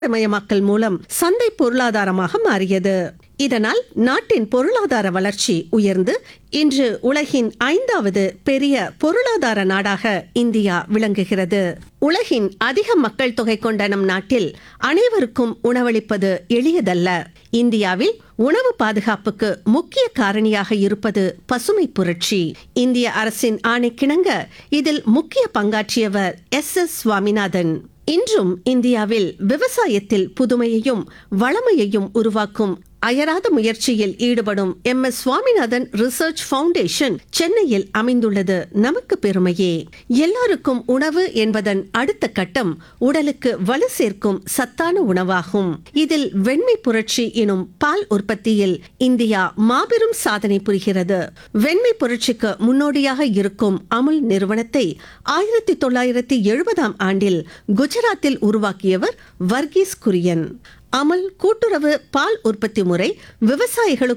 மயமாக்கல் மூலம் சந்தை பொருளாதாரமாக மாறியது இதனால் நாட்டின் பொருளாதார வளர்ச்சி உயர்ந்து இன்று உலகின் ஐந்தாவது பெரிய பொருளாதார நாடாக இந்தியா விளங்குகிறது உலகின் அதிக மக்கள் தொகை கொண்ட நம் நாட்டில் அனைவருக்கும் உணவளிப்பது எளியதல்ல இந்தியாவில் உணவு பாதுகாப்புக்கு முக்கிய காரணியாக இருப்பது பசுமை புரட்சி இந்திய அரசின் ஆணைக்கிணங்க இதில் முக்கிய பங்காற்றியவர் எஸ் எஸ் சுவாமிநாதன் இன்றும் இந்தியாவில் விவசாயத்தில் புதுமையையும் வளமையையும் உருவாக்கும் அயராத முயற்சியில் ஈடுபடும் M S Swaminathan research foundation சென்னையில் அமைந்துள்ளது நமக்கு பெருமையே எல்லாருக்கும் உணவு என்பதன் அடுத்த கட்டம் உடலுக்கு வலு சேர்க்கும் சத்தான உணவாகும் இதில் வெண்மை புரட்சி எனும் பால் உற்பத்தியில் இந்தியா மாபெரும் சாதனை புரிகிறது வெண்மை புரட்சிக்கு முன்னோடியாக இருக்கும் அமுல் நிறுவனத்தை ஆயிரத்தி தொள்ளாயிரத்தி எழுபதாம் ஆண்டில் குஜராத்தில் உருவாக்கியவர் வர்கீஸ் குரியன் அமுல் கூட்டுறவு பால் உற்பத்தி முறை விவசாயிகளுக்கு